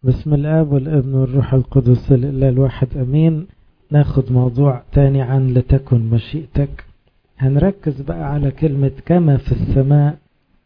بسم الآب والابن والروح القدس الإله الواحد أمين ناخد موضوع تاني عن لتكن مشيئتك هنركز بقى على كلمة كما في السماء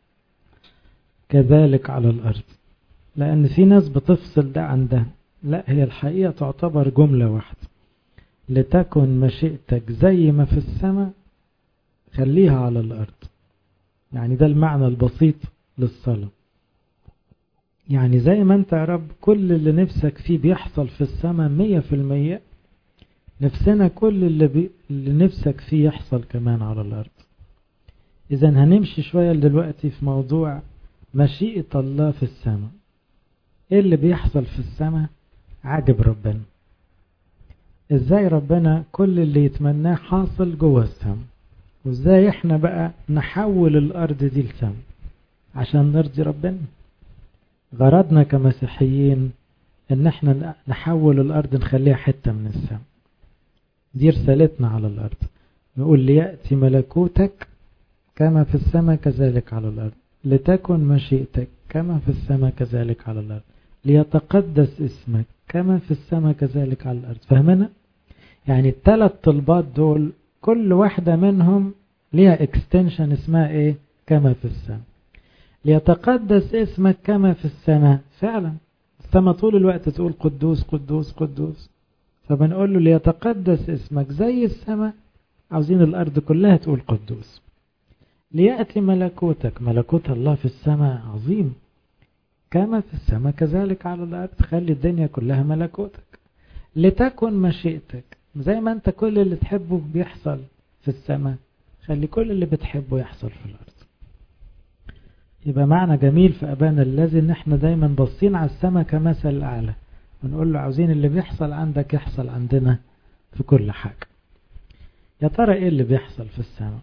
كذلك على الأرض لأن في ناس بتفصل ده عن ده لا هي الحقيقة تعتبر جملة واحدة لتكن مشيئتك زي ما في السماء خليها على الأرض يعني ده المعنى البسيط للصلاة يعني زي ما انت يا رب كل اللي نفسك فيه بيحصل في السماء مية في المية نفسنا كل اللي, بي... اللي نفسك فيه يحصل كمان على الأرض إذا هنمشي شوية دلوقتي في موضوع مشيئة الله في السماء ايه اللي بيحصل في السماء عجب ربنا ازاي ربنا كل اللي يتمناه حاصل جوه السماء وازاي احنا بقى نحول الارض دي لسماء عشان نرضي ربنا غرضنا كمسيحيين ان احنا نحول الارض نخليها حتة من السماء دي رسالتنا على الارض نقول ليأتي ملكوتك كما في السماء كذلك على الارض لتكن مشيئتك كما في السماء كذلك على الارض ليتقدس اسمك كما في السماء كذلك على الارض فهمنا يعني الثلاث طلبات دول كل واحدة منهم ليها اكستنشن اسمها ايه كما في السماء ليتقدس اسمك كما في السماء فعلا السماء طول الوقت تقول قدوس قدوس قدوس فبنقول له ليتقدس اسمك زي السماء عاوزين الارض كلها تقول قدوس ليأتي ملكوتك ملكوت الله في السماء عظيم كما في السماء كذلك على الارض خلي الدنيا كلها ملكوتك لتكن مشيئتك زي ما انت كل اللي تحبه بيحصل في السماء خلي كل اللي بتحبه يحصل في الارض يبقى معنى جميل في أبانا الذي ان احنا دايما باصين على السماء كمثل الأعلى ونقول له عاوزين اللي بيحصل عندك يحصل عندنا في كل حاجة يا ترى ايه اللي بيحصل في السماء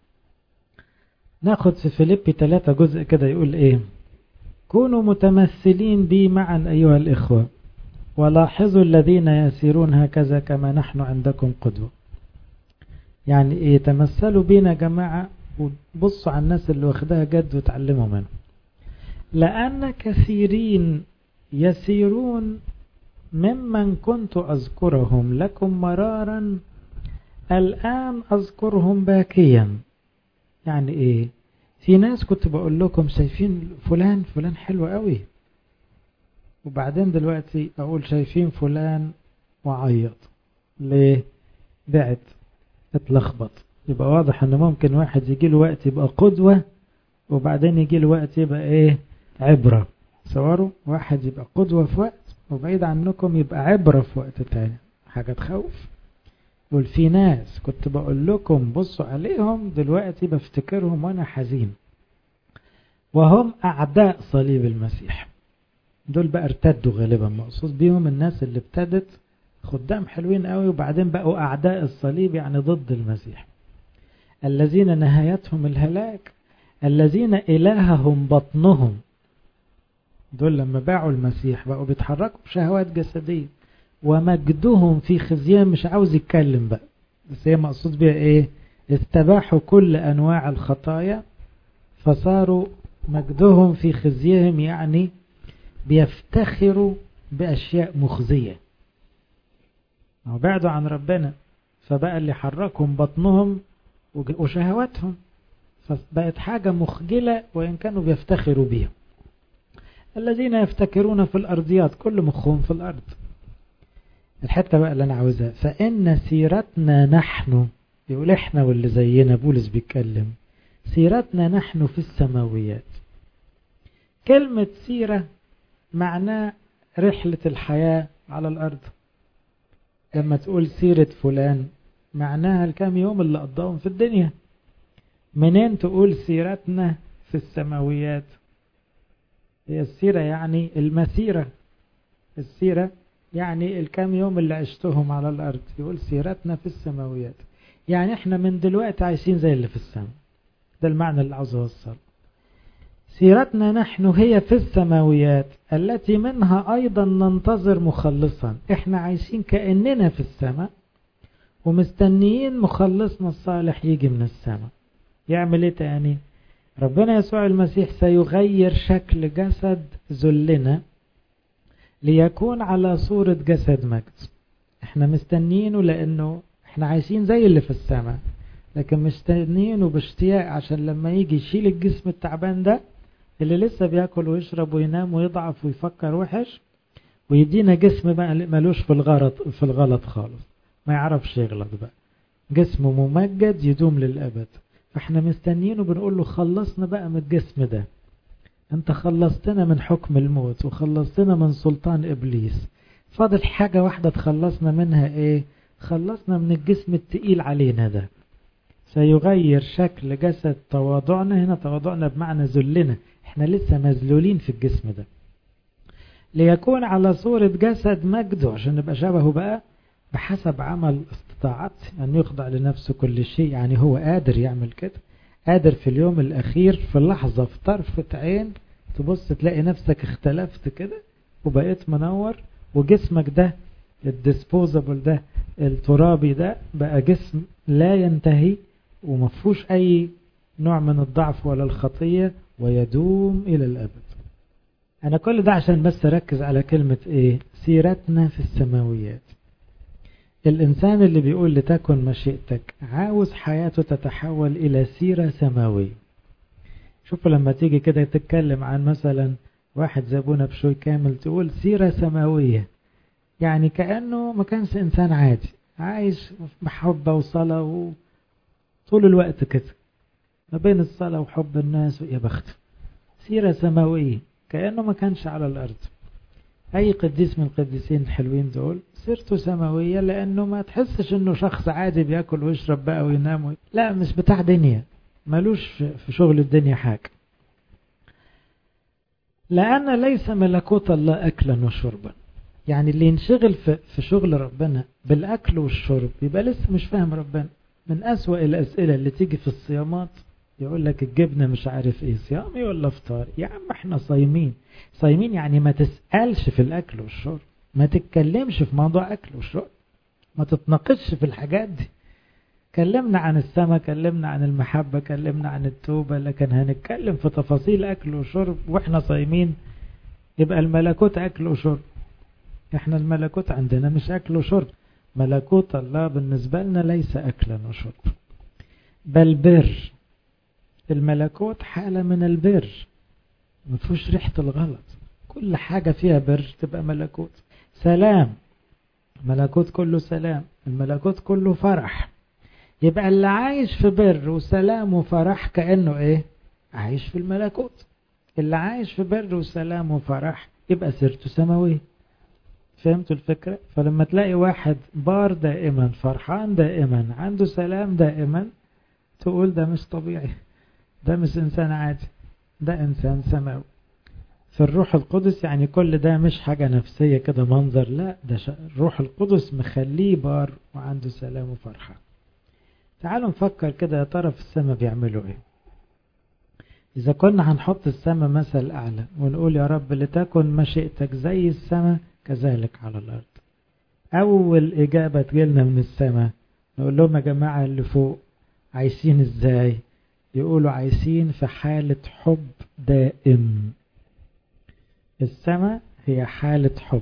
ناخد في فيليبي 3 جزء كده يقول ايه كونوا متمثلين بي معا أيها الإخوة ولاحظوا الذين يسيرون هكذا كما نحن عندكم قدوة يعني ايه تمثلوا بينا جماعة وبصوا على الناس اللي واخدها جد وتعلموا منهم لأن كثيرين يسيرون ممن كنت أذكرهم لكم مرارا الآن أذكرهم باكيا يعني إيه في ناس كنت بقول لكم شايفين فلان فلان حلو قوي وبعدين دلوقتي أقول شايفين فلان وعيط ليه بعت اتلخبط يبقى واضح ان ممكن واحد يجي له وقت يبقى قدوة وبعدين يجي له وقت يبقى ايه عبرة صوروا واحد يبقى قدوة في وقت وبعيد عنكم يبقى عبرة في وقت تاني حاجة تخوف يقول في ناس كنت بقول لكم بصوا عليهم دلوقتي بفتكرهم وانا حزين وهم اعداء صليب المسيح دول بقى ارتدوا غالبا مقصود بيهم الناس اللي ابتدت خدام حلوين قوي وبعدين بقوا اعداء الصليب يعني ضد المسيح الذين نهايتهم الهلاك الذين إلههم بطنهم دول لما باعوا المسيح بقوا بيتحركوا بشهوات جسدية ومجدهم في خزيان مش عاوز يتكلم بقى بس هي مقصود بيها ايه استباحوا كل انواع الخطايا فصاروا مجدهم في خزيهم يعني بيفتخروا باشياء مخزيه وبعدوا عن ربنا فبقى اللي حركهم بطنهم وشهواتهم فبقت حاجة مخجلة وإن كانوا بيفتخروا بيها الذين يفتكرون في الأرضيات كل مخهم في الأرض الحتة بقى اللي أنا عاوزها فإن سيرتنا نحن يقول إحنا واللي زينا بولس بيتكلم سيرتنا نحن في السماويات كلمة سيرة معناه رحلة الحياة على الأرض لما تقول سيرة فلان معناها الكام يوم اللي قضاهم في الدنيا منين تقول سيرتنا في السماويات هي السيرة يعني المسيرة السيرة يعني الكام يوم اللي عشتهم على الأرض يقول سيرتنا في السماويات يعني احنا من دلوقتي عايشين زي اللي في السماء ده المعنى اللي عاوز اوصل سيرتنا نحن هي في السماويات التي منها أيضا ننتظر مخلصا احنا عايشين كأننا في السماء ومستنيين مخلصنا الصالح يجي من السماء يعمل ايه تاني ربنا يسوع المسيح سيغير شكل جسد ذلنا ليكون على صورة جسد مجد احنا مستنيينه لانه احنا عايشين زي اللي في السماء لكن مستنيينه باشتياق عشان لما يجي يشيل الجسم التعبان ده اللي لسه بياكل ويشرب وينام ويضعف ويفكر وحش ويدينا جسم بقى ملوش في الغلط في الغلط خالص ما يعرفش يغلط بقى جسم ممجد يدوم للأبد فاحنا مستنيينه بنقول له خلصنا بقى من الجسم ده انت خلصتنا من حكم الموت وخلصتنا من سلطان ابليس فاضل حاجة واحدة تخلصنا منها ايه خلصنا من الجسم التقيل علينا ده سيغير شكل جسد تواضعنا هنا تواضعنا بمعنى ذلنا احنا لسه مذلولين في الجسم ده ليكون على صورة جسد مجده عشان نبقى شبهه بقى بحسب عمل استطاعته أن يخضع لنفسه كل شيء يعني هو قادر يعمل كده قادر في اليوم الأخير في لحظة في طرفة عين تبص تلاقي نفسك اختلفت كده وبقيت منور وجسمك ده الديسبوزابل ده الترابي ده بقى جسم لا ينتهي ومفهوش أي نوع من الضعف ولا الخطية ويدوم إلى الأبد أنا كل ده عشان بس أركز على كلمة إيه سيرتنا في السماويات الإنسان اللي بيقول لتكن مشيئتك عاوز حياته تتحول إلى سيرة سماوية شوفوا لما تيجي كده تتكلم عن مثلا واحد زي ابونا بشوي كامل تقول سيرة سماوية يعني كأنه ما كانش إنسان عادي عايش محبة وصلاة طول الوقت كده ما بين الصلاة وحب الناس يا بخت سيرة سماوية كأنه ما كانش على الأرض أي قديس من القديسين الحلوين دول سيرته سماوية لأنه ما تحسش أنه شخص عادي بياكل ويشرب بقى وينام وي... لا مش بتاع دنيا ملوش في شغل الدنيا حاجة لأن ليس ملكوت الله أكلا وشربا يعني اللي ينشغل في, في شغل ربنا بالأكل والشرب يبقى لسه مش فاهم ربنا من أسوأ الأسئلة اللي تيجي في الصيامات يقول لك الجبنة مش عارف ايه صيامي ولا فطار يا عم احنا صايمين صايمين يعني ما تسألش في الأكل والشرب ما تتكلمش في موضوع أكل وشرب ما تتناقشش في الحاجات دي كلمنا عن السماء كلمنا عن المحبة كلمنا عن التوبة لكن هنتكلم في تفاصيل أكل وشرب وإحنا صايمين يبقى الملكوت أكل وشرب إحنا الملكوت عندنا مش أكل وشرب ملكوت الله بالنسبة لنا ليس أكلا وشرب بل بر الملكوت حالة من البر مفيش ريحة الغلط كل حاجة فيها بر تبقى ملكوت سلام ملكوت كله سلام الملكوت كله فرح يبقى اللي عايش في بر وسلام وفرح كأنه ايه عايش في الملكوت اللي عايش في بر وسلام وفرح يبقى سيرته سماوية فهمتوا الفكرة فلما تلاقي واحد بار دائما فرحان دائما عنده سلام دائما تقول ده مش طبيعي ده مش إنسان عادي ده إنسان سماوي في الروح القدس يعني كل ده مش حاجة نفسية كده منظر لا ده الروح القدس مخليه بار وعنده سلام وفرحة تعالوا نفكر كده يا ترى في السماء بيعملوا ايه إذا كنا هنحط السماء مثل أعلى ونقول يا رب لتكن مشيئتك زي السماء كذلك على الأرض أول إجابة تجيلنا من السماء نقول لهم يا جماعة اللي فوق عايشين إزاي يقولوا عايشين في حالة حب دائم السماء هي حالة حب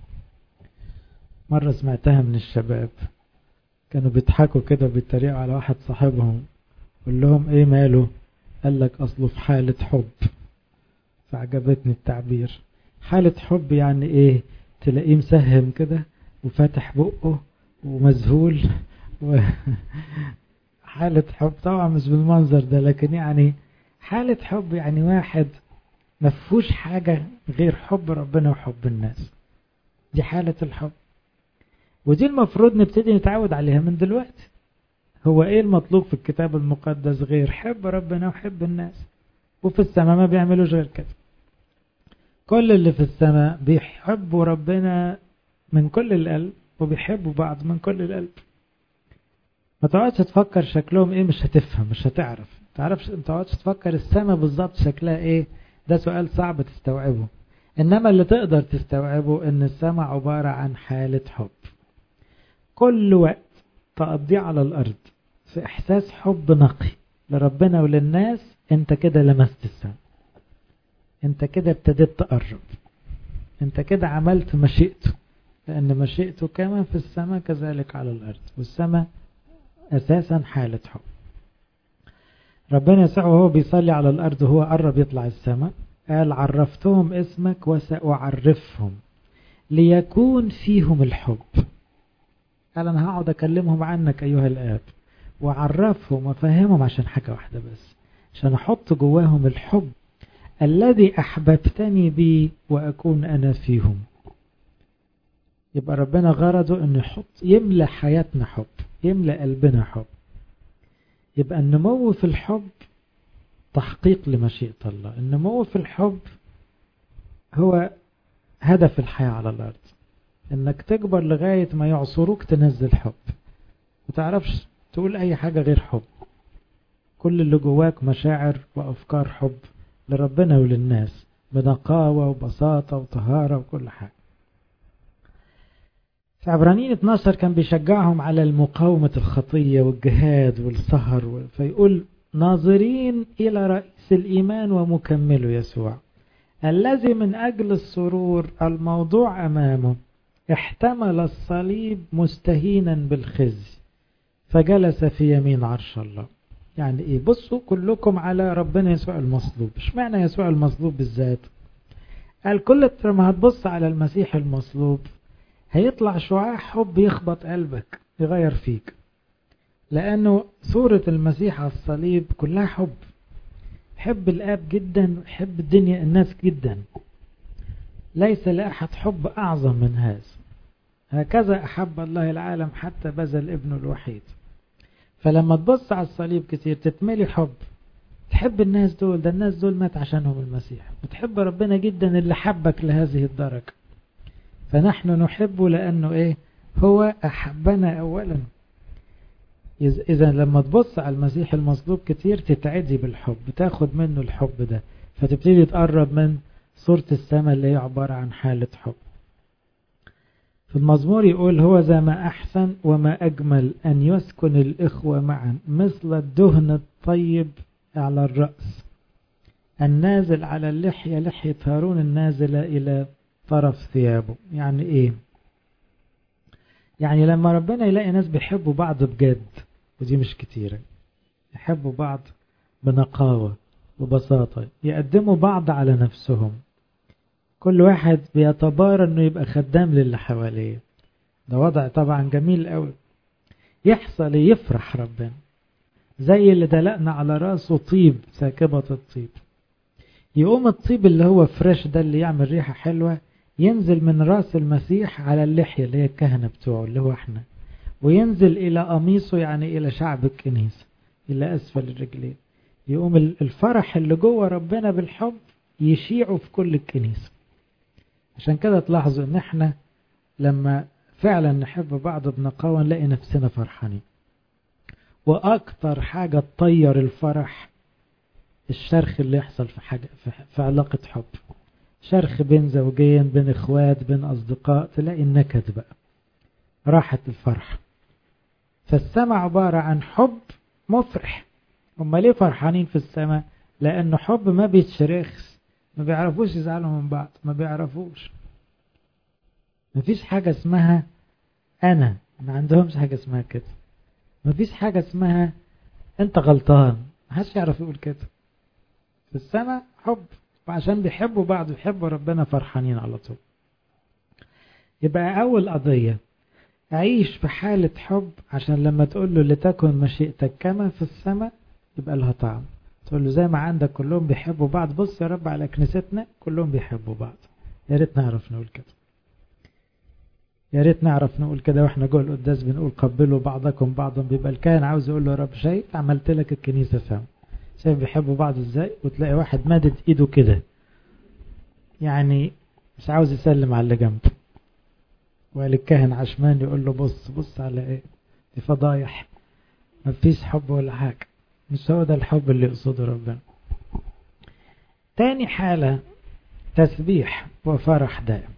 مرة سمعتها من الشباب كانوا بيضحكوا كده بيتريقوا على واحد صاحبهم قول لهم ايه ماله قال لك اصله في حالة حب فعجبتني التعبير حالة حب يعني ايه تلاقيه مسهم كده وفاتح بقه ومذهول و... حالة حب طبعا مش بالمنظر ده لكن يعني حالة حب يعني واحد مفهوش حاجة غير حب ربنا وحب الناس دي حالة الحب ودي المفروض نبتدي نتعود عليها من دلوقتي هو ايه المطلوب في الكتاب المقدس غير حب ربنا وحب الناس وفي السماء ما بيعملوش غير كده كل اللي في السماء بيحبوا ربنا من كل القلب وبيحبوا بعض من كل القلب ما تقعدش تفكر شكلهم ايه مش هتفهم مش هتعرف تعرفش انت تقعدش تفكر السماء بالظبط شكلها ايه ده سؤال صعب تستوعبه انما اللي تقدر تستوعبه ان السماء عبارة عن حالة حب كل وقت تقضيه على الارض في احساس حب نقي لربنا وللناس انت كده لمست السماء انت كده ابتديت تقرب انت كده عملت مشيئته لأن مشيئته كما في السماء كذلك على الأرض والسماء أساسا حالة حب ربنا يسوع وهو بيصلي على الأرض وهو قرب يطلع السماء قال عرفتهم اسمك وسأعرفهم ليكون فيهم الحب قال أنا هقعد أكلمهم عنك أيها الآب وعرفهم وفهمهم عشان حاجة واحدة بس عشان أحط جواهم الحب الذي أحببتني به وأكون أنا فيهم يبقى ربنا غرضه أنه يحط يملى حياتنا حب يملى قلبنا حب يبقى النمو في الحب تحقيق لمشيئة الله النمو في الحب هو هدف الحياة على الأرض انك تكبر لغاية ما يعصروك تنزل حب متعرفش تقول اي حاجة غير حب كل اللي جواك مشاعر وافكار حب لربنا وللناس بنقاوة وبساطة وطهارة وكل حاجة في عبرانيين 12 كان بيشجعهم على المقاومة الخطية والجهاد والسهر فيقول ناظرين إلى رئيس الإيمان ومكمله يسوع الذي من أجل السرور الموضوع أمامه احتمل الصليب مستهينا بالخزي فجلس في يمين عرش الله يعني ايه بصوا كلكم على ربنا يسوع المصلوب ايش معنى يسوع المصلوب بالذات قال كل ما هتبص على المسيح المصلوب هيطلع شعاع حب يخبط قلبك يغير فيك لأنه صورة المسيح على الصليب كلها حب حب الآب جدا وحب الدنيا الناس جدا ليس لأحد حب أعظم من هذا هكذا أحب الله العالم حتى بذل ابنه الوحيد فلما تبص على الصليب كتير تتملي حب تحب الناس دول ده الناس دول مات عشانهم المسيح وتحب ربنا جدا اللي حبك لهذه الدرجة فنحن نحبه لأنه إيه هو أحبنا أولا إذا لما تبص على المسيح المصلوب كتير تتعدي بالحب تاخد منه الحب ده فتبتدي تقرب من صورة السماء اللي هي عبارة عن حالة حب في المزمور يقول هو ذا ما أحسن وما أجمل أن يسكن الإخوة معا مثل الدهن الطيب على الرأس النازل على اللحية لحية هارون النازلة إلى طرف ثيابه يعني إيه يعني لما ربنا يلاقي ناس بيحبوا بعض بجد ودي مش كتيرة يحبوا بعض بنقاوة وبساطة يقدموا بعض على نفسهم كل واحد بيتبارى انه يبقى خدام للي حواليه ده وضع طبعا جميل قوي يحصل يفرح ربنا زي اللي دلقنا على راسه طيب ساكبة الطيب يقوم الطيب اللي هو فريش ده اللي يعمل ريحة حلوة ينزل من راس المسيح على اللحية اللي هي الكهنة بتوعه اللي هو احنا وينزل إلى قميصه يعني إلى شعب الكنيسة إلى أسفل الرجلين يقوم الفرح اللي جوه ربنا بالحب يشيعه في كل الكنيسة عشان كده تلاحظوا ان احنا لما فعلا نحب بعض بنقاوة نلاقي نفسنا فرحانين واكتر حاجة تطير الفرح الشرخ اللي يحصل في حاجة في علاقة حب شرخ بين زوجين بين اخوات بين اصدقاء تلاقي النكد بقى راحة الفرح فالسماء عبارة عن حب مفرح هم ليه فرحانين في السماء لانه حب ما بيتشرخش ما بيعرفوش يزعلوا من بعض ما بيعرفوش ما فيش حاجة اسمها أنا ما عندهمش حاجة اسمها كده ما فيش حاجة اسمها أنت غلطان ما حدش يعرف يقول كده في السماء حب وعشان بيحبوا بعض ويحبوا ربنا فرحانين على طول يبقى أول قضية عيش في حالة حب عشان لما تقول له لتكن مشيئتك كما في السماء يبقى لها طعم تقول له زي ما عندك كلهم بيحبوا بعض بص يا رب على كنيستنا كلهم بيحبوا بعض يا ريت نعرف نقول كده يا ريت نعرف نقول كده واحنا جوه القداس بنقول قبلوا بعضكم بعضا بيبقى الكاهن عاوز يقول له يا رب شايف عملت لك الكنيسه سوا شايف بيحبوا بعض ازاي وتلاقي واحد مادد ايده كده يعني مش عاوز يسلم على اللي جنبه وقال الكاهن عشمان يقول له بص بص على ايه دي فضايح مفيش حب ولا حاجه مش هو ده الحب اللي يقصده ربنا تاني حالة تسبيح وفرح دائم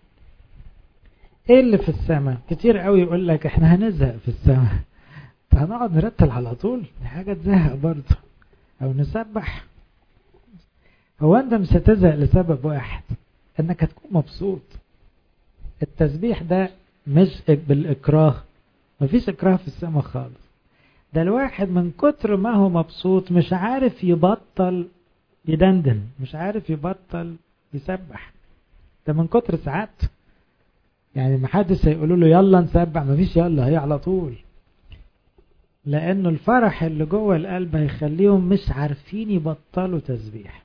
ايه اللي في السماء كتير قوي يقول لك احنا هنزهق في السماء فهنقعد نرتل على طول دي حاجة تزهق برضه او نسبح هو انت مش هتزهق لسبب واحد انك هتكون مبسوط التسبيح ده مش بالإكراه مفيش إكراه في السماء خالص ده الواحد من كتر ما هو مبسوط مش عارف يبطل يدندن مش عارف يبطل يسبح ده من كتر سعادته يعني ما حدش هيقولوا له يلا نسبح مفيش يلا هي على طول لانه الفرح اللي جوه القلب هيخليهم مش عارفين يبطلوا تسبيح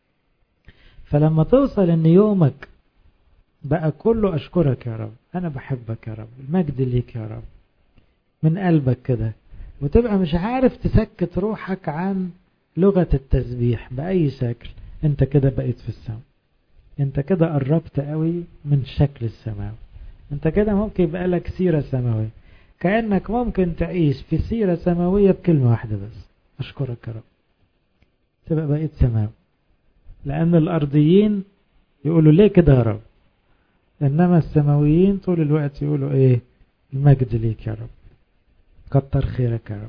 فلما توصل ان يومك بقى كله اشكرك يا رب انا بحبك يا رب المجد ليك يا رب من قلبك كده وتبقى مش عارف تسكت روحك عن لغة التسبيح بأي شكل انت كده بقيت في السماء انت كده قربت قوي من شكل السماء انت كده ممكن يبقى لك سيرة سماوية كأنك ممكن تعيش في سيرة سماوية بكلمة واحدة بس أشكرك يا رب تبقى بقيت سماوي لأن الأرضيين يقولوا ليه كده يا رب إنما السماويين طول الوقت يقولوا إيه المجد ليك يا رب كتر خيرك يا رب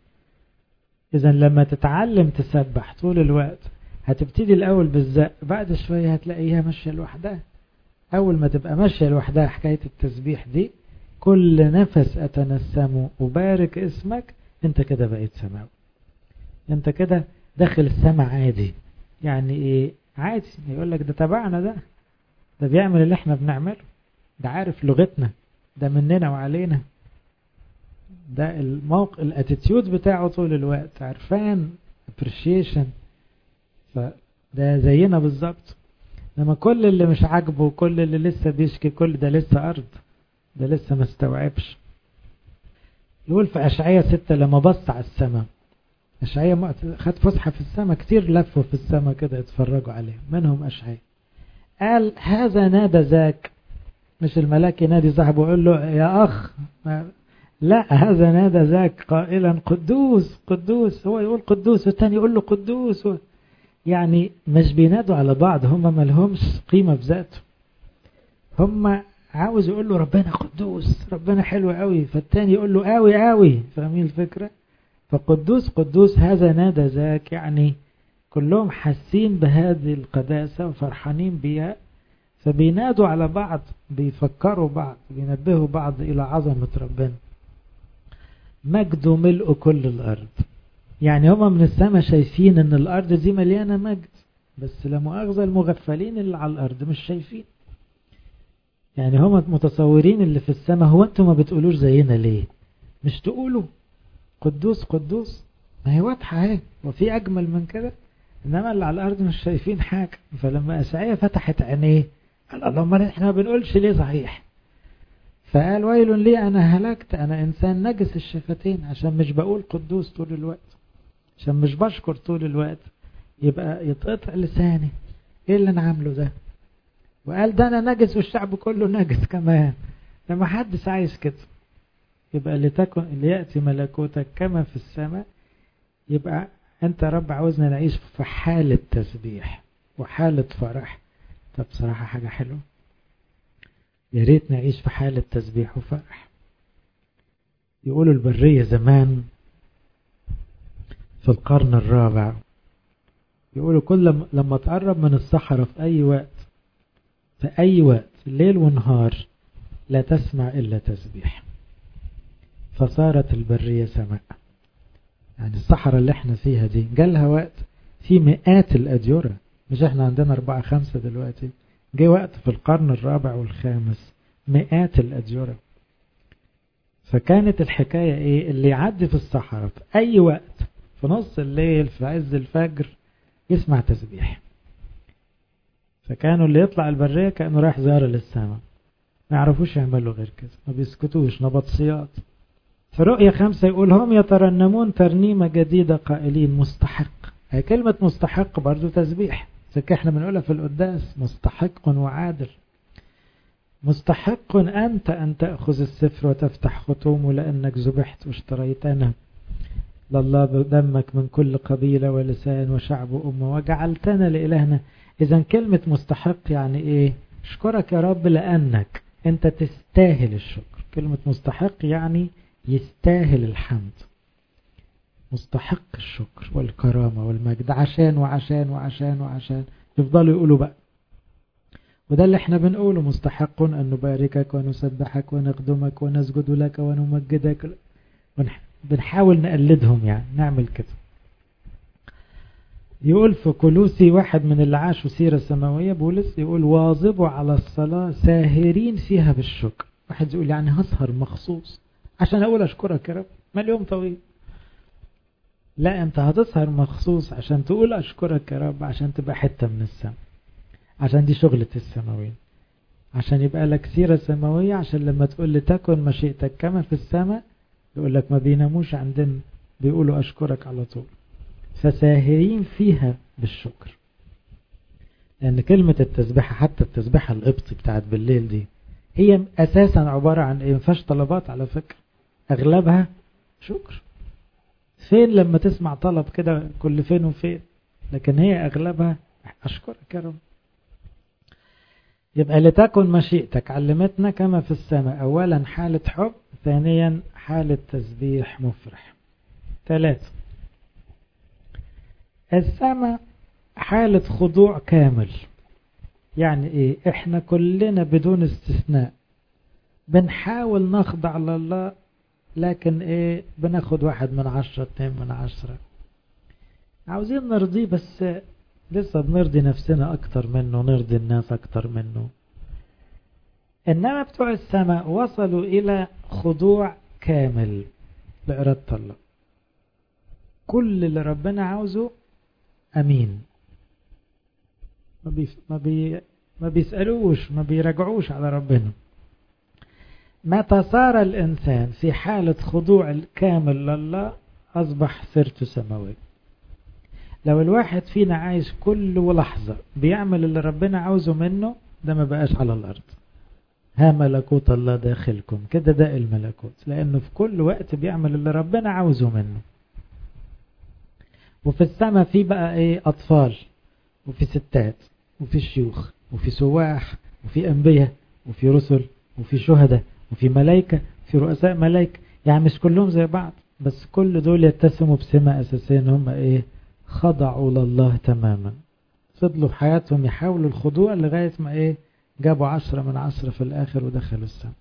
إذا لما تتعلم تسبح طول الوقت هتبتدي الأول بالزق بعد شوية هتلاقيها ماشية لوحدها أول ما تبقى ماشية لوحدها حكاية التسبيح دي كل نفس أتنسمه وبارك اسمك أنت كده بقيت سماوي أنت كده داخل السماء عادي يعني إيه عادي يقول لك ده تبعنا ده ده بيعمل اللي احنا بنعمله ده عارف لغتنا ده مننا وعلينا ده الموقع الاتيتيود بتاعه طول الوقت عرفان appreciation فده زينا بالظبط لما كل اللي مش عاجبه وكل اللي لسه بيشكي كل ده لسه أرض ده لسه ما استوعبش يقول في أشعية ستة لما بص على السماء أشعية خد فسحة في السماء كتير لفوا في السماء كده يتفرجوا عليه منهم أشعية قال هذا نادى ذاك مش الملاك ينادي صاحبه ويقول له يا أخ لا هذا نادى ذاك قائلا قدوس قدوس هو يقول قدوس والتاني يقول له قدوس يعني مش بينادوا على بعض هم ملهمش قيمة بذاته هم عاوز يقول له ربنا قدوس ربنا حلو قوي فالتاني يقول له قوي قوي فاهمين الفكرة فقدوس قدوس هذا نادى ذاك يعني كلهم حاسين بهذه القداسة وفرحانين بيها فبينادوا على بعض بيفكروا بعض بينبهوا بعض إلى عظمة ربنا مجد ملء كل الأرض يعني هما من السماء شايفين ان الأرض دي مليانة مجد بس لا مؤاخذة المغفلين اللي على الأرض مش شايفين يعني هما متصورين اللي في السماء هو انتوا ما بتقولوش زينا ليه مش تقولوا قدوس قدوس ما هي واضحة اهي وفي أجمل من كده إنما اللي على الأرض مش شايفين حاجة فلما أشعية فتحت عينيه قال اللهم احنا ما بنقولش ليه صحيح فقال ويل لي أنا هلكت أنا إنسان نجس الشفتين عشان مش بقول قدوس طول الوقت عشان مش بشكر طول الوقت يبقى يتقطع لساني ايه اللي انا عامله ده وقال ده انا نجس والشعب كله نجس كمان ده ما حدش عايز كده يبقى لتكن ليأتي ملكوتك كما في السماء يبقى انت رب عاوزنا نعيش في حالة تسبيح وحالة فرح طب بصراحة حاجة حلوة يا ريت نعيش في حالة تسبيح وفرح يقولوا البرية زمان في القرن الرابع يقولوا كل لما تقرب من الصحراء في أي وقت في أي وقت ليل ونهار لا تسمع إلا تسبيح فصارت البرية سماء يعني الصحراء اللي احنا فيها دي جالها وقت في مئات الأديرة مش احنا عندنا أربعة خمسة دلوقتي جه وقت في القرن الرابع والخامس مئات الأديرة فكانت الحكاية ايه اللي يعدي في الصحراء في أي وقت في نص الليل في عز الفجر يسمع تسبيح فكانوا اللي يطلع البرية كأنه رايح زيارة للسماء ما يعرفوش يعملوا غير كده ما بيسكتوش نبطسيات في رؤية خمسة يقول هم يترنمون ترنيمة جديدة قائلين مستحق هي كلمة مستحق برضو تسبيح زي احنا بنقولها في القداس مستحق وعادل مستحق أنت أن تأخذ السفر وتفتح ختومه لأنك ذبحت واشتريتنا لله بدمك من كل قبيلة ولسان وشعب وأمة وجعلتنا لإلهنا إذا كلمة مستحق يعني إيه اشكرك يا رب لأنك أنت تستاهل الشكر كلمة مستحق يعني يستاهل الحمد مستحق الشكر والكرامة والمجد عشان وعشان وعشان وعشان يفضلوا يقولوا بقى وده اللي احنا بنقوله مستحق أن نباركك ونسبحك ونخدمك ونسجد لك ونمجدك بنحاول نقلدهم يعني نعمل كده يقول في كلوسي واحد من اللي عاشوا سيرة سماوية بولس يقول واظبوا على الصلاة ساهرين فيها بالشكر واحد يقول يعني هسهر مخصوص عشان أقول أشكرك يا رب ما اليوم طويل لا أنت هتسهر مخصوص عشان تقول أشكرك يا رب عشان تبقى حتة من السماء عشان دي شغلة السماويين عشان يبقى لك سيرة سماوية عشان لما تقول لي تكن مشيئتك كما في السماء يقول لك ما بيناموش عندنا بيقولوا أشكرك على طول فساهرين فيها بالشكر لأن كلمة التسبيحة حتى التسبيحة القبطي بتاعت بالليل دي هي أساسا عبارة عن إيه مفيهاش طلبات على فكرة أغلبها شكر فين لما تسمع طلب كده كل فين وفين لكن هي أغلبها أشكرك يا رب يبقى لتكن مشيئتك علمتنا كما في السماء أولا حالة حب ثانيا حالة تسبيح مفرح ثلاثة السماء حالة خضوع كامل يعني ايه احنا كلنا بدون استثناء بنحاول نخضع لله لكن ايه بناخد واحد من عشرة اتنين من عشرة عاوزين نرضيه بس لسه بنرضي نفسنا اكتر منه نرضي الناس اكتر منه انما بتوع السماء وصلوا الى خضوع كامل لإرادة الله كل اللي ربنا عاوزه امين ما بي ما بي ما بيسألوش ما بيراجعوش على ربنا متى صار الإنسان في حالة خضوع الكامل لله أصبح سيرته سماوية لو الواحد فينا عايش كل لحظة بيعمل اللي ربنا عاوزه منه ده ما بقاش على الأرض ها ملكوت الله داخلكم كده ده الملكوت لأنه في كل وقت بيعمل اللي ربنا عاوزه منه وفي السماء في بقى ايه أطفال وفي ستات وفي شيوخ وفي سواح وفي أنبياء وفي رسل وفي شهداء وفي ملائكة في رؤساء ملائكة يعني مش كلهم زي بعض بس كل دول يتسموا بسمة أساسية ان هم ايه خضعوا لله تماما فضلوا في حياتهم يحاولوا الخضوع لغاية ما ايه جابوا عشرة من عشرة في الآخر ودخلوا السماء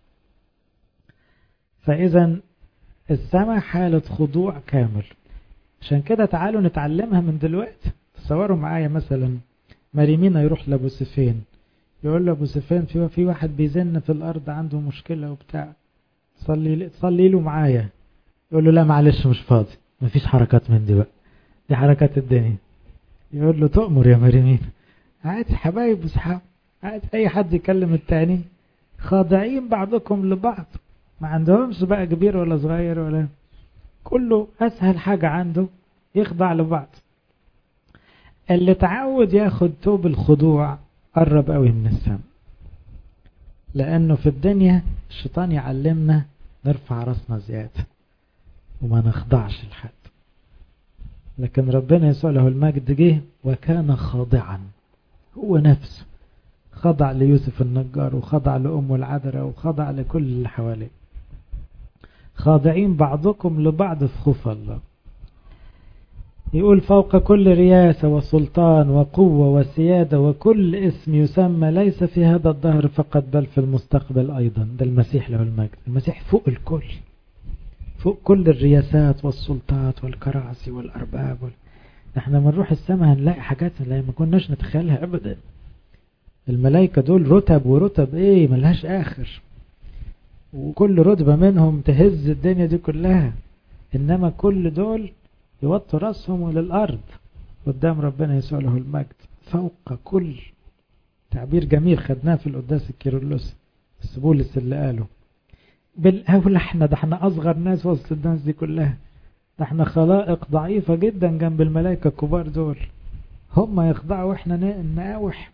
فإذا السماء حالة خضوع كامل عشان كده تعالوا نتعلمها من دلوقتي تصوروا معايا مثلا مريمينا يروح لابو سفين يقول له ابو سفيان في في واحد بيزن في الارض عنده مشكله وبتاع صلي صلي له معايا يقول له لا معلش مش فاضي مفيش حركات من دي بقى دي حركات الدنيا يقول له تؤمر يا مريمين عادي حبايب وصحاب عادي اي حد يكلم التاني خاضعين بعضكم لبعض ما عندهمش بقى كبير ولا صغير ولا كله اسهل حاجه عنده يخضع لبعض اللي تعود ياخد توب الخضوع قرب قوي من السماء لانه في الدنيا الشيطان يعلمنا نرفع راسنا زيادة وما نخضعش لحد لكن ربنا يسوع له المجد جه وكان خاضعا هو نفسه خضع ليوسف النجار وخضع لأمه العذراء وخضع لكل اللي حواليه خاضعين بعضكم لبعض في خوف الله يقول فوق كل رياسة وسلطان وقوة وسيادة وكل اسم يسمى ليس في هذا الظهر فقط بل في المستقبل أيضا ده المسيح له المجد المسيح فوق الكل فوق كل الرياسات والسلطات والكراسي والأرباب وال... احنا لما نروح السماء هنلاقي حاجات اللي ما كناش نتخيلها أبدا الملائكة دول رتب ورتب ايه ملهاش آخر وكل رتبة منهم تهز الدنيا دي كلها إنما كل دول يوطوا راسهم للأرض قدام ربنا يسوع له المجد فوق كل تعبير جميل خدناه في القداس الكيرلس بس بولس اللي قاله بالأول احنا ده احنا أصغر ناس وسط الناس دي كلها ده احنا خلائق ضعيفة جدا جنب الملائكة الكبار دول هم يخضعوا واحنا نقاوح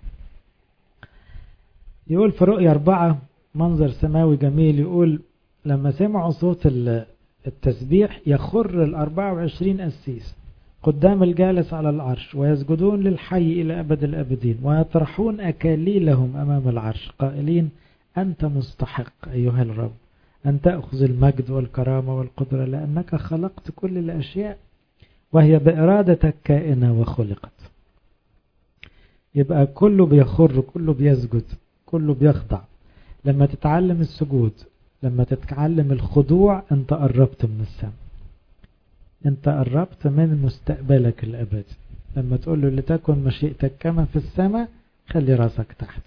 يقول في رؤية أربعة منظر سماوي جميل يقول لما سمعوا صوت التسبيح يخر الأربعة وعشرين أسيس قدام الجالس على العرش ويسجدون للحي إلى أبد الأبدين ويطرحون أكاليلهم أمام العرش قائلين أنت مستحق أيها الرب أن تأخذ المجد والكرامة والقدرة لأنك خلقت كل الأشياء وهي بإرادتك كائنة وخلقت يبقى كله بيخر كله بيسجد كله بيخضع لما تتعلم السجود لما تتعلم الخضوع انت قربت من السماء انت قربت من مستقبلك الابدي لما تقول له لتكن مشيئتك كما في السماء خلي راسك تحت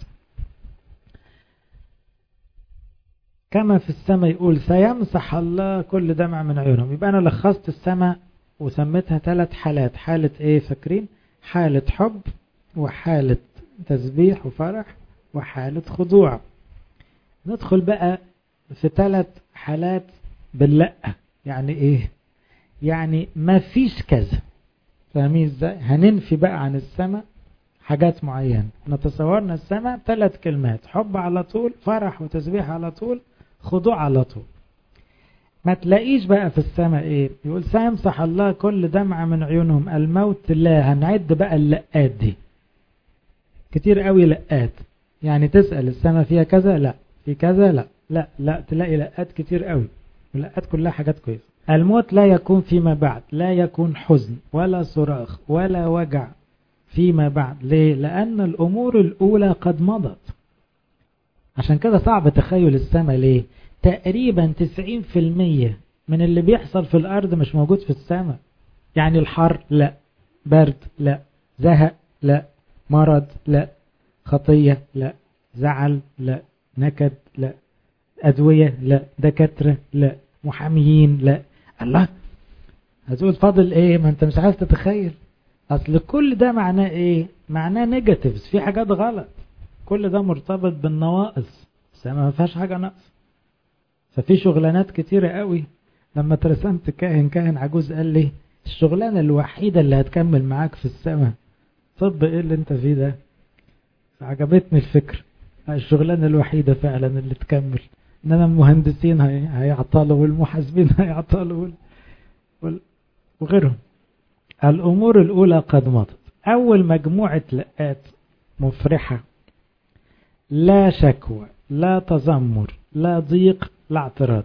كما في السماء يقول سيمسح الله كل دمع من عيونهم يبقى انا لخصت السماء وسميتها ثلاث حالات حالة ايه فاكرين حالة حب وحالة تسبيح وفرح وحالة خضوع ندخل بقى في ثلاث حالات باللأ يعني ايه يعني ما فيش كذا فاهمين ازاي هننفي بقى عن السماء حاجات معينة نتصورنا السماء ثلاث كلمات حب على طول فرح وتسبيح على طول خضوع على طول ما تلاقيش بقى في السماء ايه يقول سيمسح الله كل دمعة من عيونهم الموت لا هنعد بقى اللقات دي كتير قوي لقات يعني تسأل السماء فيها كذا لا في كذا لا لا لا تلاقي لقات كتير قوي اللقات كلها حاجات كويسة الموت لا يكون فيما بعد لا يكون حزن ولا صراخ ولا وجع فيما بعد ليه لأن الأمور الأولى قد مضت عشان كده صعب تخيل السماء ليه تقريبا 90% من اللي بيحصل في الأرض مش موجود في السماء يعني الحر لا برد لا زهق لا مرض لا خطية لا زعل لا نكد لا أدوية لا دكاترة لا محاميين لا الله هتقول فاضل ايه ما انت مش عايز تتخيل اصل كل ده معناه ايه معناه نيجاتيفز في حاجات غلط كل ده مرتبط بالنواقص السماء ما فيهاش حاجه ناقصه ففي شغلانات كتيره قوي لما ترسمت كاهن كاهن عجوز قال لي الشغلانه الوحيده اللي هتكمل معاك في السماء طب ايه اللي انت فيه ده عجبتني الفكر الشغلانه الوحيده فعلا اللي تكمل انما المهندسين هيعطلوا والمحاسبين هيعطلوا وال... وغيرهم الامور الاولى قد مضت اول مجموعه لقات مفرحه لا شكوى لا تذمر لا ضيق لا اعتراض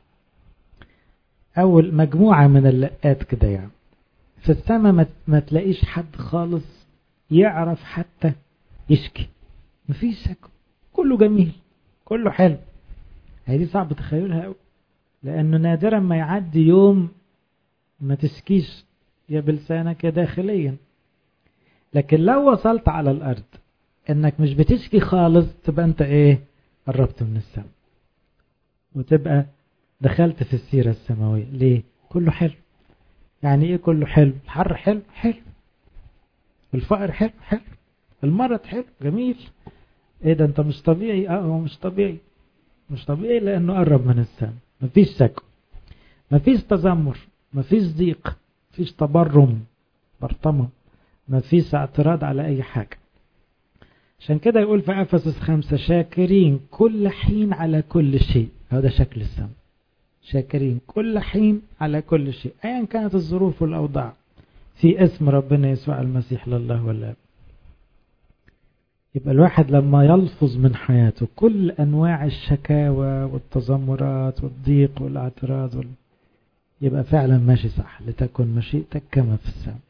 اول مجموعه من اللقات كده يعني في السماء ما تلاقيش حد خالص يعرف حتى يشكي مفيش شكوى كله جميل كله حلو هي دي صعب تخيلها قوي لانه نادرا ما يعدي يوم ما تشكيش يا بلسانك يا داخليا لكن لو وصلت على الارض انك مش بتشكي خالص تبقى انت ايه قربت من السماء وتبقى دخلت في السيرة السماوية ليه كله حلو يعني ايه كله حلو الحر حلو حلو الفقر حلو حلو المرض حلو جميل ايه ده انت مش طبيعي اه هو مش طبيعي مش طبيعي لانه قرب من السماء مفيش سكو مفيش تذمر مفيش ضيق مفيش تبرم برطمة مفيش اعتراض على اي حاجة عشان كده يقول في افسس خمسة شاكرين كل حين على كل شيء هذا شكل السماء شاكرين كل حين على كل شيء ايا كانت الظروف والاوضاع في اسم ربنا يسوع المسيح لله والاب يبقى الواحد لما يلفظ من حياته كل أنواع الشكاوى والتذمرات والضيق والاعتراض وال... يبقى فعلا ماشي صح لتكن مشيئتك كما في السماء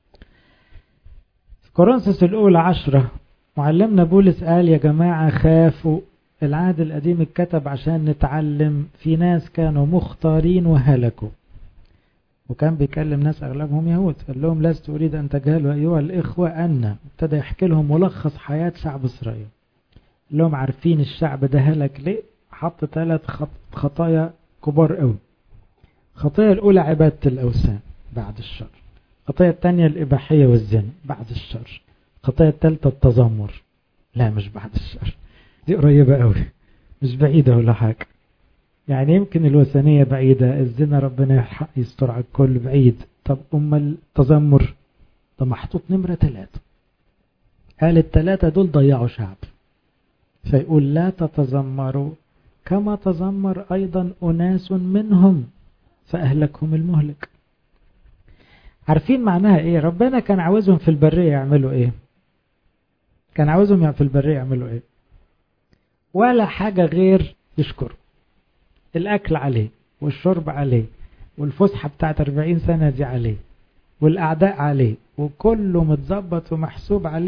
في كورنثوس الأولى عشرة معلمنا بولس قال يا جماعة خافوا العهد القديم اتكتب عشان نتعلم في ناس كانوا مختارين وهلكوا وكان بيكلم ناس أغلبهم يهود قال لهم لست أريد أن تجهلوا أيها الإخوة أن ابتدى يحكي لهم ملخص حياة شعب إسرائيل قال لهم عارفين الشعب ده هلك ليه حط ثلاث خطايا كبار قوي الخطية الأولى عبادة الأوثان بعد الشر الخطية الثانية الإباحية والزنا بعد الشر الخطية الثالثة التذمر لا مش بعد الشر دي قريبة قوي مش بعيدة ولا حاجة يعني يمكن الوثنية بعيدة الزنا ربنا يستر على الكل بعيد طب أم التذمر ده محطوط نمرة ثلاثة قال الثلاثة دول ضيعوا شعب فيقول لا تتذمروا كما تذمر أيضا أناس منهم فأهلكهم المهلك عارفين معناها ايه ربنا كان عاوزهم في البرية يعملوا ايه كان عاوزهم في البرية يعملوا ايه ولا حاجة غير يشكروا الأكل عليه والشرب عليه والفسحة بتاعت 40 سنة دي عليه والأعداء عليه وكله متظبط ومحسوب عليه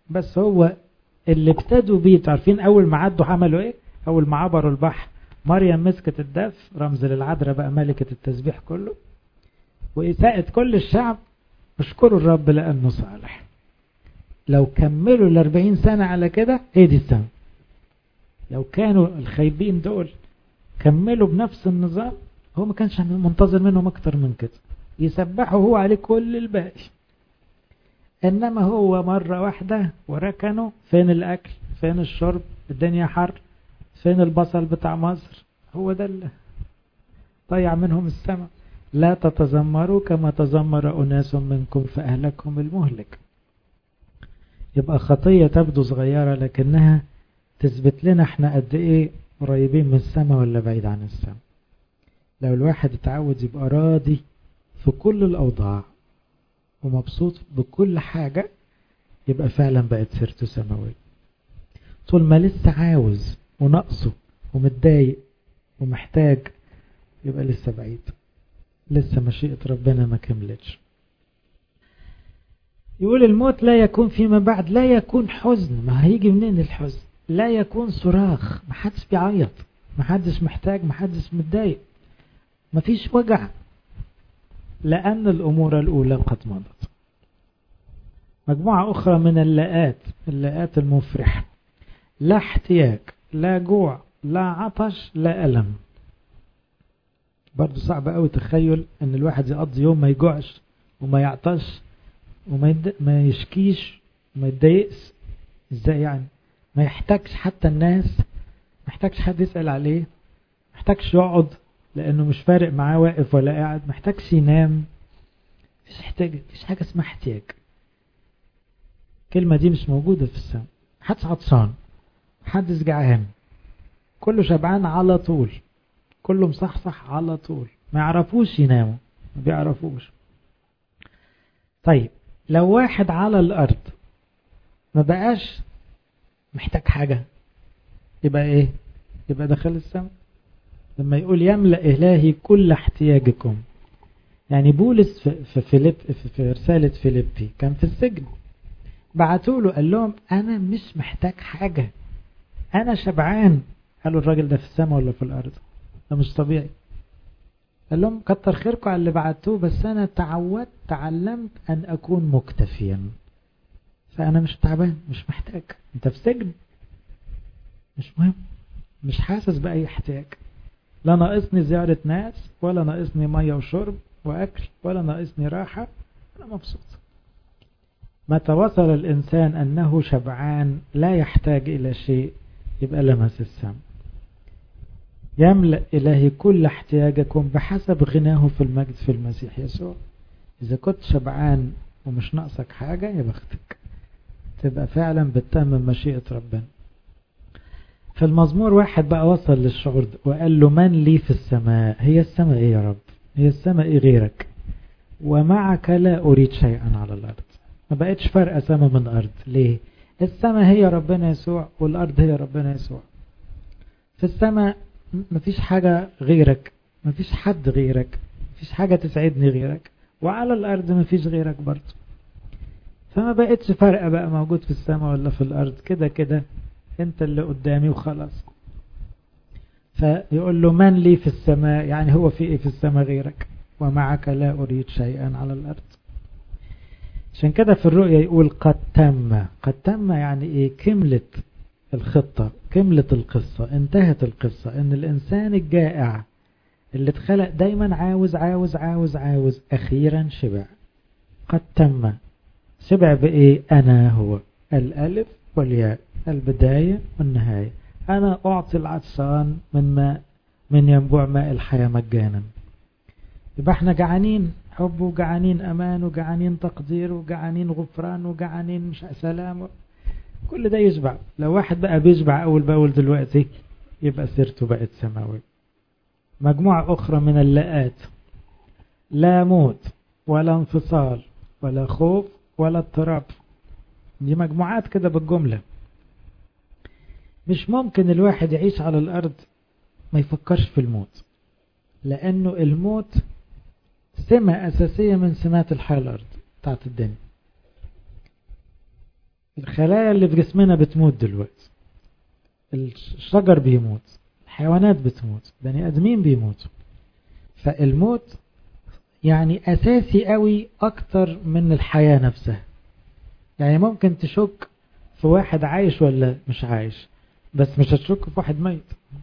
بس هو اللي ابتدوا بيه عارفين أول ما عدوا عملوا إيه أول ما عبروا البحر مريم مسكت الدف رمز للعذراء بقى ملكة التسبيح كله وإساءة كل الشعب اشكروا الرب لأنه صالح لو كملوا الأربعين سنة على كده هي دي السنة لو كانوا الخايبين دول كملوا بنفس النظام هو ما كانش منتظر منهم أكتر من كده يسبحوا هو عليه كل الباقي إنما هو مرة واحدة وركنوا فين الأكل فين الشرب الدنيا حر فين البصل بتاع مصر هو ده اللي ضيع منهم السماء لا تتذمروا كما تذمر أناس منكم فأهلكهم المهلك يبقى خطية تبدو صغيرة لكنها تثبت لنا احنا قد ايه قريبين من السماء ولا بعيد عن السماء لو الواحد اتعود يبقى راضي في كل الأوضاع ومبسوط بكل حاجة يبقى فعلا بقت سيرته سماوية طول ما لسه عاوز ونقصه ومتضايق ومحتاج يبقى لسه بعيد لسه مشيئة ربنا ما كملتش يقول الموت لا يكون فيما بعد لا يكون حزن ما هيجي منين الحزن لا يكون صراخ ما حدش بيعيط ما حدش محتاج ما حدش متضايق ما فيش وجع لأن الأمور الأولى قد مضت مجموعة أخرى من اللاءات اللاءات المفرحة لا احتياج لا جوع لا عطش لا ألم برضو صعب قوي تخيل ان الواحد يقضي يوم ما يجوعش وما يعطش وما يد... ما يشكيش وما يتضايقش ازاي يعني ما يحتاجش حتى الناس ما يحتاجش حد يسأل عليه ما يحتاجش يقعد لانه مش فارق معاه واقف ولا قاعد ما يحتاجش ينام مفيش احتاج مفيش حاجه اسمها احتياج الكلمه دي مش موجوده في السماء محدش عطشان محدش جعان كله شبعان على طول كله مصحصح على طول ما يعرفوش يناموا ما بيعرفوش طيب لو واحد على الارض ما بقاش محتاج حاجة يبقى ايه يبقى دخل السماء لما يقول يملأ إلهي كل احتياجكم يعني بولس في, في, فيليب في رسالة فيليبي كان في السجن بعتوا له قال لهم أنا مش محتاج حاجة أنا شبعان قالوا الراجل ده في السماء ولا في الأرض ده مش طبيعي قال لهم كتر خيركم على اللي بعتوه بس أنا تعودت تعلمت أن أكون مكتفيا فأنا مش تعبان مش محتاج أنت في سجن مش مهم مش حاسس بأي احتياج لا ناقصني زيارة ناس ولا ناقصني مية وشرب وأكل ولا ناقصني راحة أنا مبسوط متى وصل الإنسان أنه شبعان لا يحتاج إلى شيء يبقى لمس السم يملأ إلهي كل احتياجكم بحسب غناه في المجد في المسيح يسوع إذا كنت شبعان ومش ناقصك حاجة يا بختك تبقى فعلا بتتمم مشيئة ربنا في المزمور واحد بقى وصل للشعور ده وقال له من لي في السماء هي السماء ايه يا رب هي السماء ايه غيرك ومعك لا أريد شيئا على الأرض ما بقتش فارقة سماء من أرض ليه السماء هي ربنا يسوع والأرض هي ربنا يسوع في السماء مفيش حاجة غيرك مفيش حد غيرك مفيش حاجة تسعدني غيرك وعلى الأرض مفيش غيرك برضه فما بقتش فارقة بقى موجود في السماء ولا في الأرض كده كده انت اللي قدامي وخلاص فيقول له من لي في السماء يعني هو في ايه في السماء غيرك ومعك لا أريد شيئا على الأرض عشان كده في الرؤيا يقول قد تم قد تم يعني ايه كملت الخطة كملت القصة انتهت القصة ان الانسان الجائع اللي اتخلق دايما عاوز عاوز عاوز عاوز اخيرا شبع قد تم شبع بايه انا هو الالف والياء البداية والنهاية انا اعطي العطشان من ماء من ينبوع ماء الحياة مجانا يبقى احنا جعانين حب وجعانين امان وجعانين تقدير وجعانين غفران وجعانين مش سلام كل ده يشبع لو واحد بقى بيشبع اول باول دلوقتي يبقى سيرته بقت سماوية مجموعة اخرى من اللقات لا موت ولا انفصال ولا خوف ولا اضطراب دي مجموعات كده بالجملة مش ممكن الواحد يعيش على الارض ما يفكرش في الموت لانه الموت سمة اساسية من سمات الحياة الارض بتاعت الدنيا الخلايا اللي في جسمنا بتموت دلوقتي الشجر بيموت الحيوانات بتموت بني ادمين بيموتوا فالموت يعني اساسي قوي اكتر من الحياة نفسها يعني ممكن تشك في واحد عايش ولا مش عايش بس مش هتشك في واحد ميت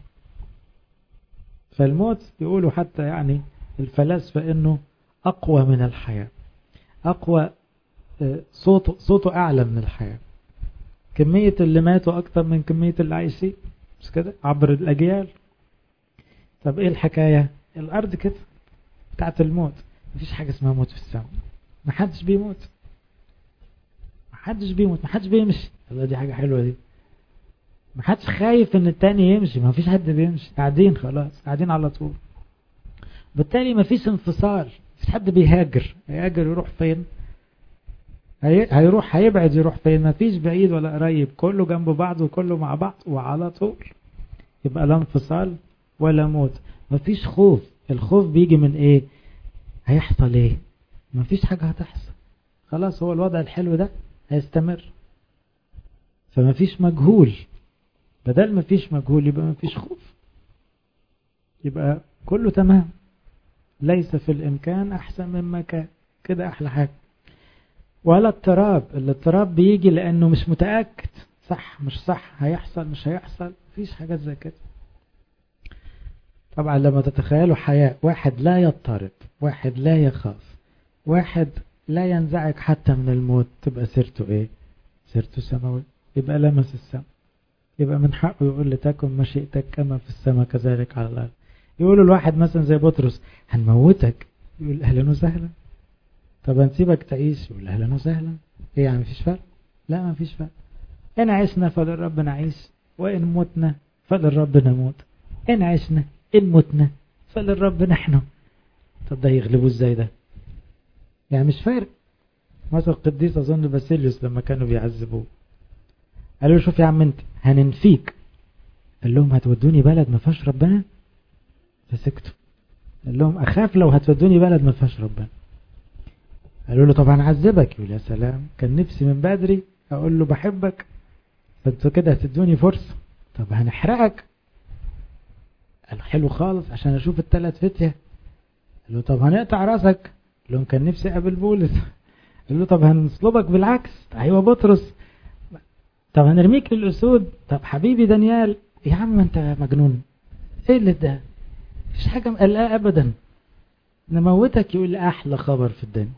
فالموت يقولوا حتى يعني الفلاسفة انه اقوى من الحياة اقوى صوته صوته اعلى من الحياة كمية اللي ماتوا اكتر من كمية اللي عايشين مش كده عبر الاجيال طب ايه الحكاية الارض كده بتاعت الموت مفيش حاجة اسمها موت في السماء محدش بيموت محدش بيموت محدش بيمشي الله دي حاجة حلوة دي محدش خايف ان التاني يمشي ما فيش حد بيمشي قاعدين خلاص قاعدين على طول بالتالي ما فيش انفصال مفيش حد بيهاجر هيهاجر يروح فين هي... هيروح هيبعد يروح فين ما فيش بعيد ولا قريب كله جنب بعض وكله مع بعض وعلى طول يبقى لا انفصال ولا موت ما فيش خوف الخوف بيجي من ايه هيحصل ايه ما فيش حاجة هتحصل خلاص هو الوضع الحلو ده هيستمر فما فيش مجهول بدل ما فيش مجهول يبقى ما فيش خوف يبقى كله تمام ليس في الإمكان أحسن مما كان كده أحلى حاجة ولا اضطراب الاضطراب بيجي لأنه مش متأكد صح مش صح هيحصل مش هيحصل مفيش حاجات زي كده طبعا لما تتخيلوا حياة واحد لا يضطرب واحد لا يخاف واحد لا ينزعج حتى من الموت تبقى سيرته ايه سيرته سماوي يبقى لمس السماء يبقى من حقه يقول لتكن مشيئتك كما في السماء كذلك على الأرض يقولوا الواحد مثلا زي بطرس هنموتك يقول أهلا وسهلا طب هنسيبك تعيش يقول أهلا وسهلا ايه يعني مفيش فرق لا مفيش فرق إن عشنا فللرب نعيش وإن متنا فللرب نموت إن عشنا إن متنا فللرب نحن طب ده يغلبوه ازاي ده يعني مش فارق مثلا القديس أظن باسيليوس لما كانوا بيعذبوه قالوا له شوف يا عم انت هننفيك قال لهم هتودوني بلد ما فيهاش ربنا فسكتوا قال لهم اخاف لو هتودوني بلد ما فيهاش ربنا قالوا له طب هنعذبك يقول يا سلام كان نفسي من بدري اقول له بحبك فانتوا كده هتدوني فرصه طب هنحرقك قال حلو خالص عشان اشوف الثلاث فتيه قال له طب هنقطع راسك قال لهم كان نفسي اقابل بولس قال له طب هنصلبك بالعكس ايوه بطرس طب هنرميك للأسود طب حبيبي دانيال يا عم انت مجنون ايه اللي ده مفيش حاجة مقلقة ابدا نموتك يقول لي احلى خبر في الدنيا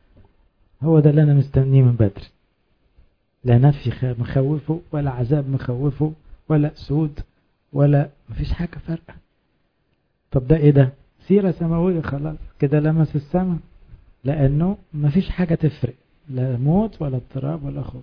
هو ده اللي انا مستنيه من بدري لا نفي مخوفه ولا عذاب مخوفه ولا اسود ولا مفيش حاجة فارقة طب ده ايه ده سيرة سماوية خلاص كده لمس السماء لانه مفيش حاجة تفرق لا موت ولا اضطراب ولا خوف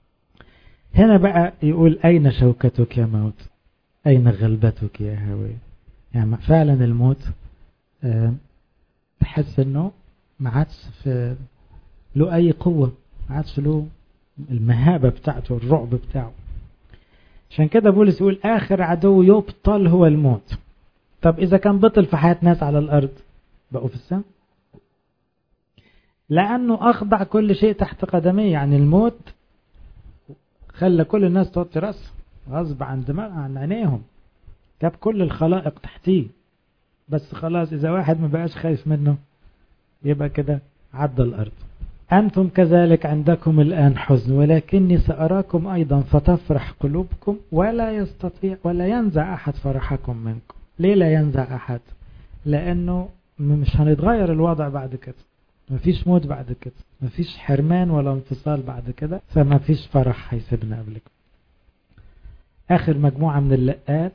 هنا بقى يقول أين شوكتك يا موت أين غلبتك يا هوي يعني فعلا الموت أه تحس انه ما عادش في له أي قوة ما عادش له المهابة بتاعته الرعب بتاعه عشان كده بولس يقول آخر عدو يبطل هو الموت طب إذا كان بطل في حياة ناس على الأرض بقوا في السماء لأنه أخضع كل شيء تحت قدميه يعني الموت خلى كل الناس توطي راسها غصب عن دماغ عن عينيهم جاب كل الخلائق تحتيه بس خلاص إذا واحد ما بقاش خايف منه يبقى كده عدى الأرض أنتم كذلك عندكم الآن حزن ولكني سأراكم أيضا فتفرح قلوبكم ولا يستطيع ولا ينزع أحد فرحكم منكم ليه لا ينزع أحد لأنه مش هنتغير الوضع بعد كده مفيش موت بعد كده مفيش حرمان ولا انفصال بعد كده فما فيش فرح هيسيبنا قبلكم آخر مجموعة من اللقات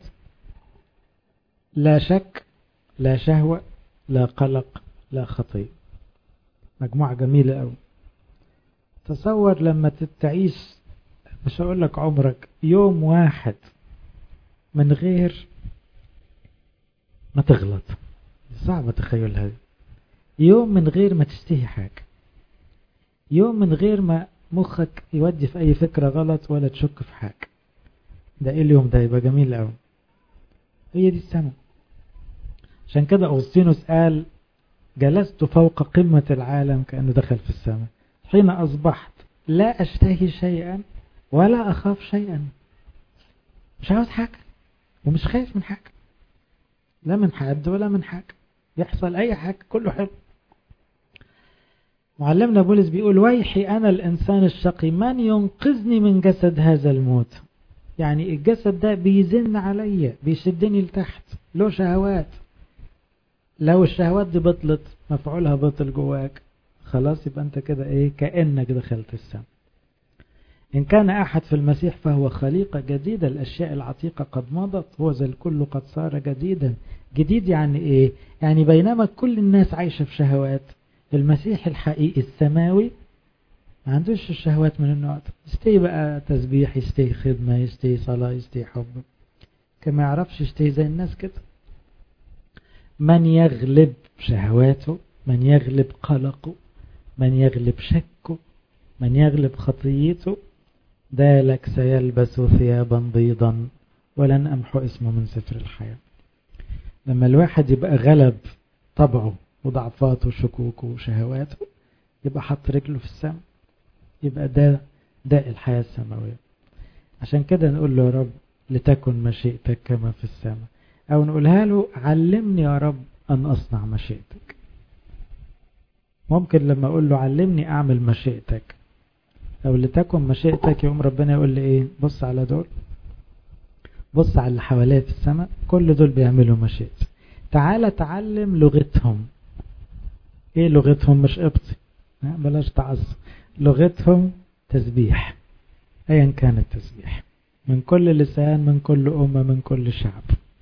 لا شك لا شهوة لا قلق لا خطية مجموعة جميلة أوي تصور لما تعيش مش هقول لك عمرك يوم واحد من غير ما تغلط صعب تخيل هذا يوم من غير ما تشتهي حاجة يوم من غير ما مخك يودي في أي فكرة غلط ولا تشك في حاجة ده إيه اليوم ده يبقى جميل أوي هي دي السنة عشان كده أغسطينوس قال جلست فوق قمة العالم كأنه دخل في السماء حين أصبحت لا أشتهي شيئا ولا أخاف شيئا مش عاوز حاجة ومش خايف من حاجة لا من حد ولا من حاجة يحصل أي حاجة كله حلو معلمنا بولس بيقول ويحي أنا الإنسان الشقي من ينقذني من جسد هذا الموت يعني الجسد ده بيزن عليا بيشدني لتحت له شهوات لو الشهوات دي بطلت مفعولها بطل جواك خلاص يبقى انت كده ايه كأنك دخلت السماء إن كان أحد في المسيح فهو خليقة جديدة الأشياء العتيقة قد مضت هو ذا الكل قد صار جديدا جديد يعني إيه يعني بينما كل الناس عايشة في شهوات المسيح الحقيقي السماوي ما عندوش الشهوات من النوع ده يستي بقى تسبيح يستي خدمة يستي صلاة يستي حب كما يعرفش يشتهي زي الناس كده من يغلب شهواته من يغلب قلقه من يغلب شكه من يغلب خطيته ذلك سيلبس ثيابا بيضا ولن أمحو اسمه من سفر الحياة لما الواحد يبقى غلب طبعه وضعفاته وشكوكه وشهواته يبقى حط رجله في السماء يبقى ده ده الحياة السماوية عشان كده نقول له يا رب لتكن مشيئتك كما في السماء أو نقولها له علمني يا رب أن أصنع مشيئتك ممكن لما أقول له علمني أعمل مشيئتك أو لتكن مشيئتك يوم ربنا يقول لي إيه بص على دول بص على اللي حواليه في السماء كل دول بيعملوا مشيئتي تعالى تعلم لغتهم ايه لغتهم مش قبطي بلاش تعصب لغتهم تسبيح ايا كان التسبيح من كل لسان من كل أمة من كل شعب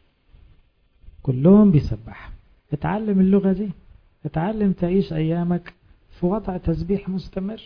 كلهم بيسبح اتعلم اللغة دي اتعلم تعيش أيامك في وضع تسبيح مستمر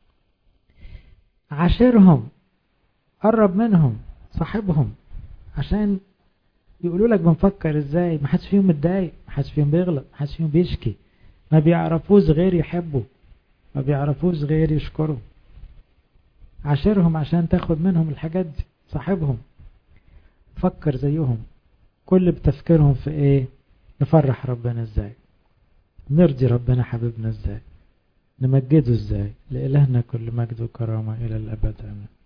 عاشرهم قرب منهم صاحبهم عشان يقولوا لك بنفكر ازاي ما حدش فيهم متضايق ما حدش فيهم بيغلط ما حدش فيهم بيشكي ما بيعرفوش غير يحبوا ما بيعرفوش غير يشكروا عاشرهم عشان تاخد منهم الحاجات دي صاحبهم فكر زيهم كل بتفكيرهم في ايه نفرح ربنا ازاي نرضي ربنا حبيبنا ازاي نمجده ازاي لإلهنا كل مجد وكرامة إلى الأبد آمين